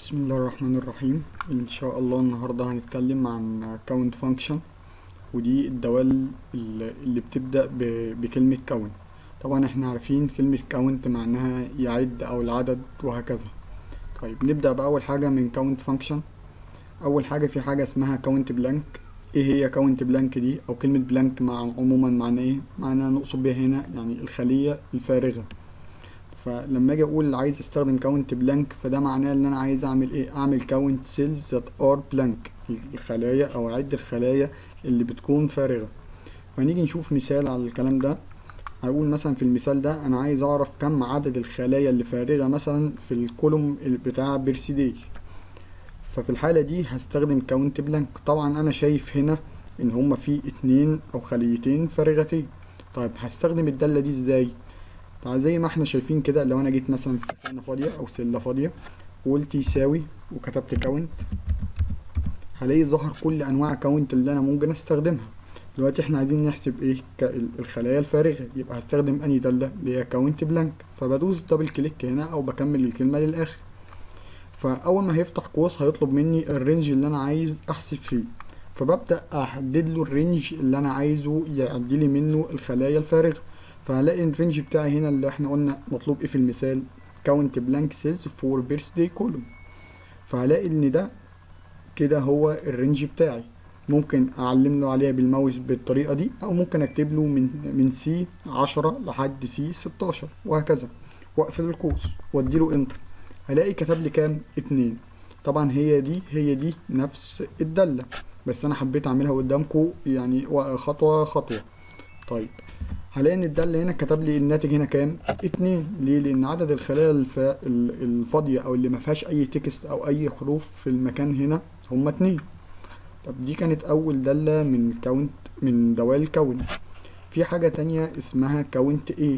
بسم الله الرحمن الرحيم ان شاء الله النهارده هنتكلم عن count function ودي الدوال اللي اللي بتبدأ ب- بكلمة count طبعا احنا عارفين كلمة count معناها يعد او العدد وهكذا طيب نبدأ بأول حاجة من count function أول حاجة في حاجة اسمها count blank ايه هي count blank دي او كلمة blank مع عموما معناه ايه معناها نقصد بيها هنا يعني الخلية الفارغة فلما اجي اقول عايز استخدم كاونت بلانك فده معناه ان انا عايز اعمل ايه اعمل كاونت سيلز ذات ار بلانك الخلايا او اعد الخلايا اللي بتكون فارغه فنيجي نشوف مثال على الكلام ده هقول مثلا في المثال ده انا عايز اعرف كم عدد الخلايا اللي فارغه مثلا في الكولوم بتاع بيرسيدي ففي الحاله دي هستخدم كاونت بلانك طبعا انا شايف هنا ان هما في اتنين او خليتين فارغتين طيب هستخدم الداله دي ازاي طيب زي ما احنا شايفين كده لو انا جيت مثلا في خانة فاضية او سلة فاضية وقلت يساوي وكتبت كاونت هلاقي ظهر كل انواع كاونت اللي انا ممكن استخدمها دلوقتي احنا عايزين نحسب ايه ك- الخلايا الفارغة يبقى هستخدم انهي دالة اللي هي كاونت بلانك فبدوس دبل كليك هنا او بكمل الكلمة للاخر فاول ما هيفتح قوس هيطلب مني الرينج اللي انا عايز احسب فيه فببدأ احدد له الرينج اللي انا عايزه يعدي لي منه الخلايا الفارغة فهلاقي الرينج بتاعي هنا اللي احنا قلنا مطلوب ايه في المثال كاونت بلانك سيلز فور بيرثداي كولوم فهلاقي ان ده كده هو الرينج بتاعي ممكن اعلم له عليها بالماوس بالطريقه دي او ممكن اكتب له من من سي 10 لحد سي 16 وهكذا واقفل القوس وادي له انتر هلاقي كتب لي كام اتنين طبعا هي دي هي دي نفس الداله بس انا حبيت اعملها قدامكم يعني خطوه خطوه طيب هلاقي ان الدالة هنا كتب لي الناتج هنا كام؟ اتنين ليه؟ لأن عدد الخلايا الف... ال- الفاضية أو اللي ما فيهاش أي تكست أو أي حروف في المكان هنا هما اتنين. طب دي كانت أول دالة من كاونت من دوال الكون. في حاجة تانية اسمها كاونت ايه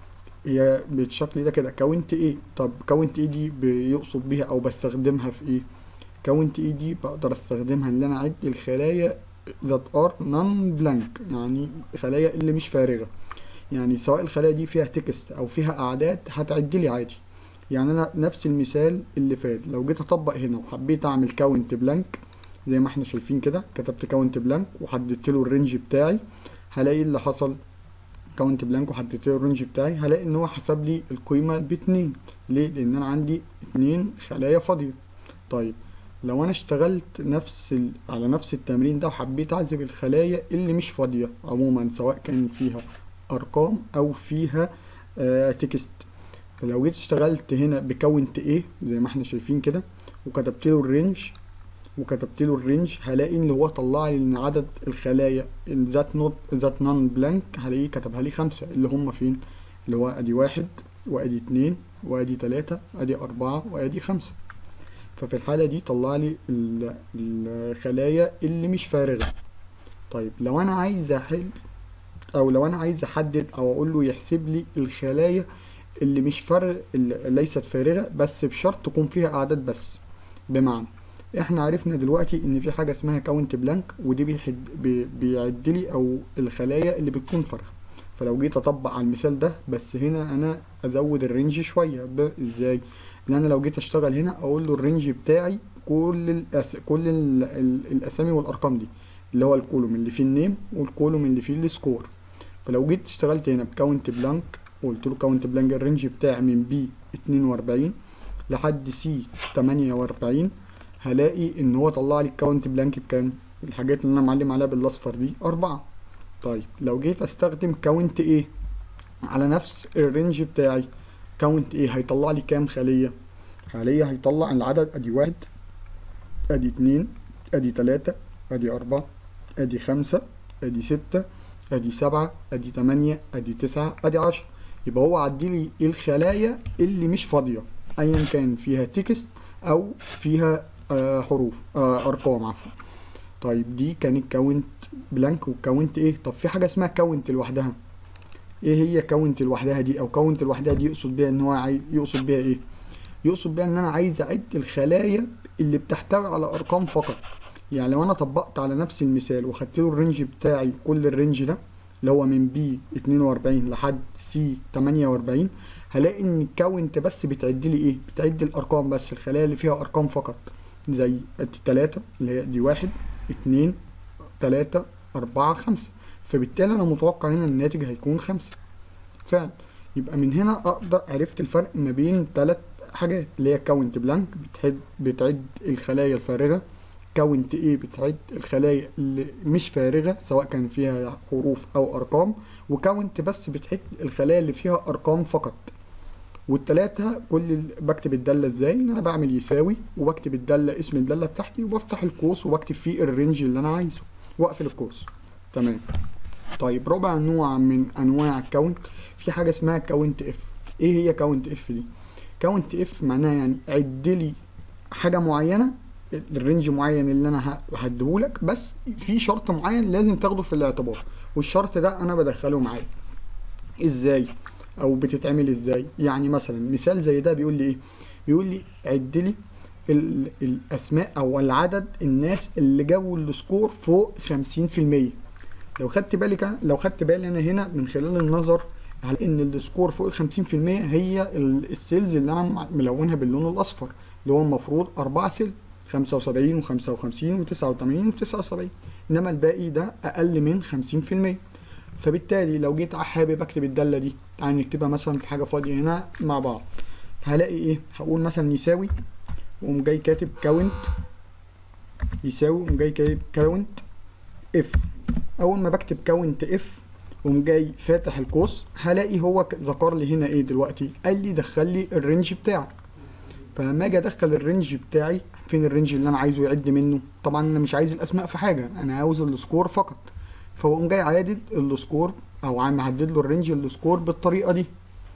هي بالشكل ده كده كاونت ايه طب كاونت ايه دي بيقصد بيها أو بستخدمها في ايه؟ كاونت ايه دي بقدر استخدمها ان انا اعد الخلايا ذات ار نون بلانك يعني خلايا اللي مش فارغه يعني سواء الخلايا دي فيها تكست او فيها اعداد هتعد لي عادي يعني انا نفس المثال اللي فات لو جيت اطبق هنا وحبيت اعمل كاونت بلانك زي ما احنا شايفين كده كتبت كاونت بلانك وحددت له الرينج بتاعي هلاقي اللي حصل كاونت بلانك وحددت له الرينج بتاعي هلاقي ان هو حسب لي القيمه باتنين ليه لان انا عندي اتنين خلايا فاضيه طيب لو انا اشتغلت نفس ال... على نفس التمرين ده وحبيت اعزب الخلايا اللي مش فاضيه عموما سواء كان فيها ارقام او فيها آه تكست فلو جيت اشتغلت هنا بكونت ايه زي ما احنا شايفين كده وكتبت له الرينج وكتبت له الرينج هلاقي ان هو طلع لي ان عدد الخلايا ذات نوت ذات نون بلانك هلاقيه كتبها لي خمسة اللي هم فين اللي هو ادي واحد وادي اتنين وادي تلاتة ادي اربعة وادي خمسة ففي الحالة دي طلع لي ال- الخلايا اللي مش فارغة طيب لو انا عايز احل او لو انا عايز احدد او اقول له يحسب لي الخلايا اللي مش فارغ اللي ليست فارغة بس بشرط تكون فيها اعداد بس بمعنى احنا عرفنا دلوقتي ان في حاجة اسمها كاونت بلانك ودي بيحد بي بيعد لي او الخلايا اللي بتكون فارغة فلو جيت اطبق على المثال ده بس هنا انا ازود الرينج شوية ب- ازاي ان انا لو جيت اشتغل هنا اقول له الرينج بتاعي كل الأس... كل ال... ال... الاسامي والارقام دي اللي هو الكولوم اللي فيه النيم والكولوم اللي فيه السكور فلو جيت اشتغلت هنا بكاونت بلانك وقلت له كاونت بلانك الرينج بتاعي من بي 42 لحد سي 48 هلاقي ان هو طلع لي الكاونت بلانك بكام الحاجات اللي انا معلم عليها بالاصفر دي أربعة طيب لو جيت استخدم كاونت ايه على نفس الرينج بتاعي كاونت ايه هيطلع لي كام خلية خلية هيطلع العدد ادي واحد ادي اتنين ادي تلاتة ادي اربعة ادي خمسة ادي ستة ادي سبعة ادي تمانية ادي تسعة ادي عشرة يبقى هو عدلي الخلايا اللي مش فاضية ايا كان فيها تكست او فيها آه حروف آه ارقام عفوا طيب دي كانت كاونت بلانك وكاونت ايه طب في حاجة اسمها كاونت لوحدها ايه هي كاونت لوحدها دي او كاونت لوحدها دي يقصد بيها ان هو عاي... يقصد بيها ايه يقصد بيها ان انا عايز اعد الخلايا اللي بتحتوي على ارقام فقط يعني لو انا طبقت على نفس المثال وخدت له الرينج بتاعي كل الرينج ده اللي هو من بي 42 لحد سي 48 هلاقي ان الكاونت بس بتعد لي ايه بتعد الارقام بس الخلايا اللي فيها ارقام فقط زي التلاتة اللي هي دي واحد اتنين تلاتة أربعة خمسة فبالتالي أنا متوقع هنا الناتج هيكون خمسة فعلا يبقى من هنا أقدر عرفت الفرق ما بين تلات حاجات اللي هي كاونت بلانك بتعد بتعد الخلايا الفارغة كاونت ايه بتعد الخلايا اللي مش فارغة سواء كان فيها حروف أو أرقام وكاونت بس بتعد الخلايا اللي فيها أرقام فقط والتلاتة كل ال- بكتب الدالة ازاي ان انا بعمل يساوي وبكتب الدالة اسم الدالة بتاعتي وبفتح القوس وبكتب فيه الرينج اللي انا عايزه واقفل القوس تمام طيب رابع نوع من انواع الكاونت في حاجة اسمها كاونت اف ايه هي كاونت اف دي كاونت اف معناها يعني عد لي حاجة معينة الرينج معين اللي انا ه- هديهولك بس في شرط معين لازم تاخده في الاعتبار والشرط ده انا بدخله معايا ازاي او بتتعمل ازاي يعني مثلا مثال زي ده بيقول لي ايه بيقول لي عد لي ال- الاسماء او العدد الناس اللي جابوا السكور فوق 50% لو خدت بالك لو خدت بالي انا هنا من خلال النظر على ان السكور فوق ال 50% هي ال- السيلز اللي انا م- ملونها باللون الاصفر اللي هو المفروض اربعة سيل 75 و55 و89 و79 انما الباقي ده اقل من 50% فبالتالي لو جيت حابب اكتب الداله دي تعالى نكتبها مثلا في حاجه فاضيه هنا مع بعض هلاقي ايه هقول مثلا يساوي واقوم جاي كاتب كاونت يساوي واقوم جاي كاتب كاونت اف اول ما بكتب كاونت اف واقوم جاي فاتح القوس هلاقي هو ك- ذكر لي هنا ايه دلوقتي قال لي دخل لي الرينج بتاعك فلما اجي ادخل الرينج بتاعي فين الرينج اللي انا عايزه يعد منه طبعا انا مش عايز الاسماء في حاجه انا عاوز السكور فقط فبقوم جاي عادد السكور او عم محدد له الرينج السكور بالطريقه دي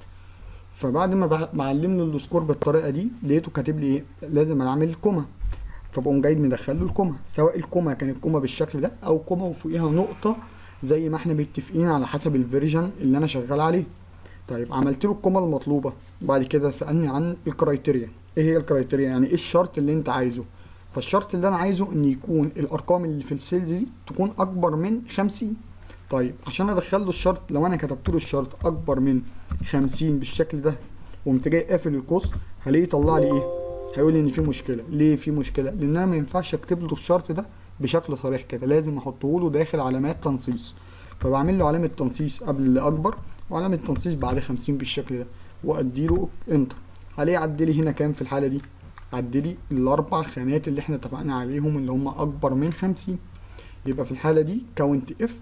فبعد ما بع- معلم له السكور بالطريقه دي لقيته كاتب لي ايه لازم اعمل كوما فبقوم جاي مدخل له الكوما سواء الكوما كانت كوما بالشكل ده او كوما وفوقيها نقطه زي ما احنا متفقين على حسب الفيرجن اللي انا شغال عليه طيب عملت له الكوما المطلوبه وبعد كده سالني عن الكرايتيريا ايه هي الكرايتيريا يعني ايه الشرط اللي انت عايزه فالشرط اللي انا عايزه ان يكون الارقام اللي في السيلز دي تكون اكبر من 50 طيب عشان ادخل له الشرط لو انا كتبت له الشرط اكبر من 50 بالشكل ده وقمت جاي قافل القوس هلاقيه يطلع لي ايه هيقول لي ان في مشكله ليه في مشكله لان انا ما ينفعش اكتب له الشرط ده بشكل صريح كده لازم احطه له داخل علامات تنصيص فبعمل له علامه تنصيص قبل اللي اكبر وعلامه تنصيص بعد 50 بالشكل ده وادي له انتر هلاقيه عدي لي هنا كام في الحاله دي عدي لي الاربع خانات اللي احنا اتفقنا عليهم اللي هم اكبر من 50 يبقى في الحاله دي كاونت اف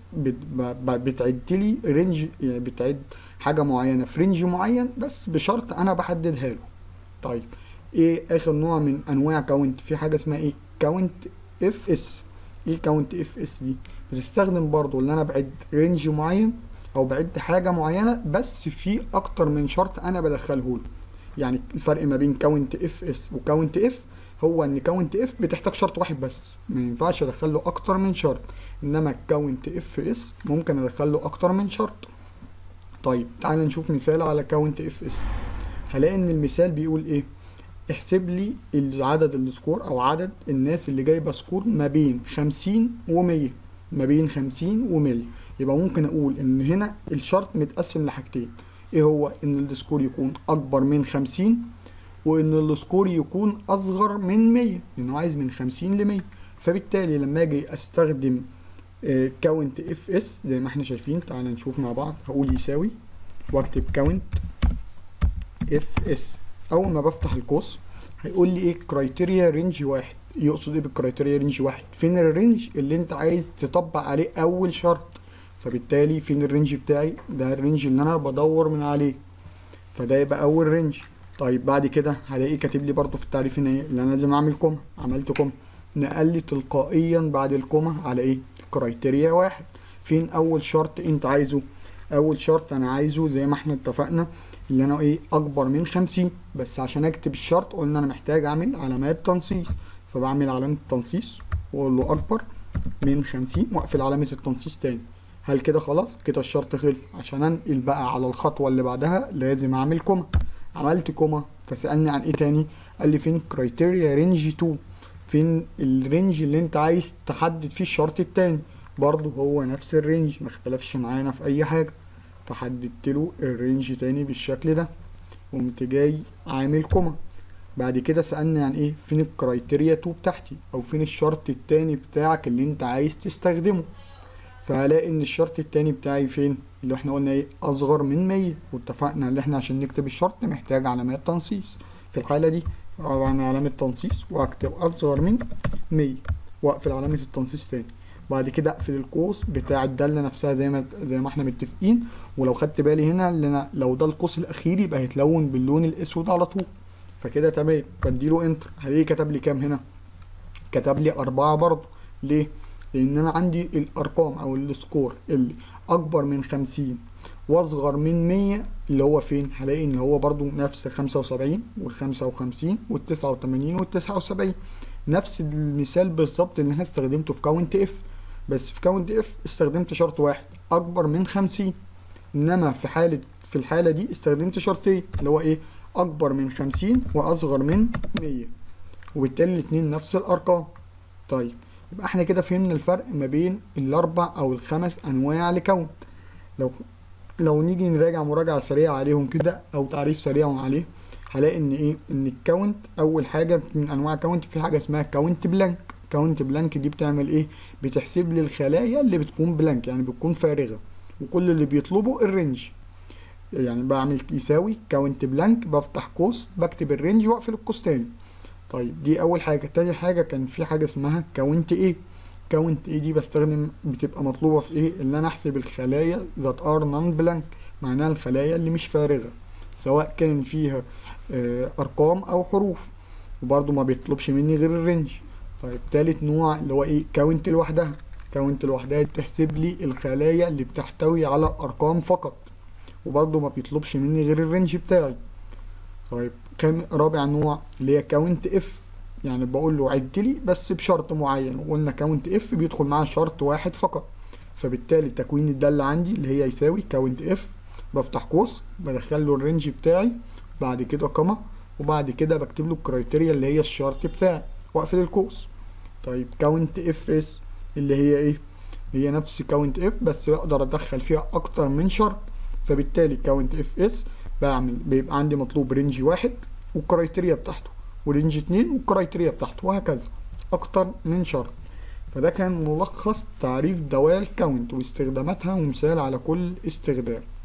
بتعد لي رينج يعني بتعد حاجه معينه في رينج معين بس بشرط انا بحددها له طيب ايه اخر نوع من انواع كاونت في حاجه اسمها ايه كاونت اف اس ايه كاونت اف اس دي بتستخدم برضو ان انا بعد رينج معين او بعد حاجه معينه بس في اكتر من شرط انا بدخله له يعني الفرق ما بين كاونت اف اس وكاونت اف هو ان كاونت اف بتحتاج شرط واحد بس ما ينفعش ادخل له اكتر من شرط انما كاونت اف اس ممكن ادخل له اكتر من شرط طيب تعال نشوف مثال على كاونت اف اس هلاقي ان المثال بيقول ايه احسب لي عدد السكور او عدد الناس اللي جايبه سكور ما بين 50 و100 ما بين 50 و100 يبقى ممكن اقول ان هنا الشرط متقسم لحاجتين ايه هو ان السكور يكون اكبر من 50 وان السكور يكون اصغر من 100 لانه عايز من 50 ل 100 فبالتالي لما اجي استخدم كاونت اف اس زي ما احنا شايفين تعال نشوف مع بعض هقول يساوي واكتب كاونت اف اس اول ما بفتح القوس هيقول لي ايه كرايتيريا رينج واحد يقصد ايه بالكرايتيريا رينج واحد فين الرينج اللي انت عايز تطبق عليه اول شرط فبالتالي فين الرينج بتاعي ده الرينج اللي انا بدور من عليه فده يبقى اول رينج طيب بعد كده هلاقيه كاتب لي برضو في التعريف هنا ايه اللي انا لازم اعمل كوما عملت كوما نقل لي تلقائيا بعد الكوما على ايه كرايتيريا واحد فين اول شرط انت عايزه اول شرط انا عايزه زي ما احنا اتفقنا اللي انا ايه اكبر من خمسين بس عشان اكتب الشرط قلنا انا محتاج اعمل علامات تنصيص فبعمل علامة تنصيص واقول له اكبر من خمسين واقفل علامة التنصيص تاني هل كده خلاص كده الشرط خلص عشان انقل بقى على الخطوة اللي بعدها لازم اعمل كوما عملت كوما فسألني عن ايه تاني قال لي فين كرايتيريا رينج 2 فين الرينج اللي انت عايز تحدد فيه الشرط التاني برضه هو نفس الرينج ما اختلفش معانا في اي حاجة فحددت له الرينج تاني بالشكل ده قمت جاي عامل كوما بعد كده سألني عن ايه فين الكرايتيريا 2 بتاعتي او فين الشرط التاني بتاعك اللي انت عايز تستخدمه فهلاقي ان الشرط التاني بتاعي فين اللي احنا قلنا ايه اصغر من 100 واتفقنا ان احنا عشان نكتب الشرط محتاج علامات تنصيص في الحالة دي بعمل علامة تنصيص واكتب اصغر من 100 واقفل علامة التنصيص تاني بعد كده اقفل القوس بتاع الدالة نفسها زي ما زي ما احنا متفقين ولو خدت بالي هنا اللي انا لو ده القوس الاخير يبقى هيتلون باللون الاسود على طول فكده تمام بديله انتر هلاقيه كتب لي كام هنا كتب لي أربعة برضه ليه؟ لأن أنا عندي الأرقام أو السكور اللي أكبر من خمسين وأصغر من مية اللي هو فين؟ هلاقي إن هو برضه نفس الخمسة وسبعين والخمسة وخمسين والتسعة وتمانين والتسعة وسبعين نفس المثال بالظبط اللي أنا استخدمته في كاونت إف بس في كاونت إف استخدمت شرط واحد أكبر من خمسين إنما في حالة في الحالة دي استخدمت شرطين اللي هو إيه؟ أكبر من خمسين وأصغر من مية وبالتالي الاتنين نفس الأرقام طيب يبقى احنا كده فهمنا الفرق ما بين الأربع أو الخمس أنواع لكاونت لو لو نيجي نراجع مراجعة سريعة عليهم كده أو تعريف سريع عليه هلاقي إن إيه إن الكاونت أول حاجة من أنواع كاونت في حاجة اسمها كاونت بلانك كاونت بلانك دي بتعمل إيه بتحسب لي الخلايا اللي بتكون بلانك يعني بتكون فارغة وكل اللي بيطلبه الرينج يعني بعمل يساوي كاونت بلانك بفتح قوس بكتب الرينج واقفل القوس تاني طيب دي اول حاجه تاني حاجه كان في حاجه اسمها كاونت ايه كاونت ايه دي بستخدم بتبقى مطلوبه في ايه ان انا احسب الخلايا ذات ار نون بلانك معناها الخلايا اللي مش فارغه سواء كان فيها آه ارقام او حروف وبرضه ما بيطلبش مني غير الرينج طيب تالت نوع اللي هو ايه كاونت لوحدها كاونت لوحدها تحسب لي الخلايا اللي بتحتوي على ارقام فقط وبرضه ما بيطلبش مني غير الرينج بتاعي طيب كان رابع نوع اللي هي كاونت اف يعني بقول له عد لي بس بشرط معين وقلنا كاونت اف بيدخل معاه شرط واحد فقط فبالتالي تكوين الدالة عندي اللي هي يساوي كاونت اف بفتح قوس بدخل له الرينج بتاعي بعد كده كما وبعد كده بكتب له الكرايتيريا اللي هي الشرط بتاعي واقفل القوس طيب كاونت اف اس اللي هي ايه هي نفس كاونت اف بس بقدر ادخل فيها اكتر من شرط فبالتالي كاونت اف اس بعمل بيبقى عندي مطلوب رينج واحد والكرايتيريا بتاعته ورينج اتنين والكرايتيريا بتاعته وهكذا اكتر من شرط فده كان ملخص تعريف دوال كاونت واستخداماتها ومثال على كل استخدام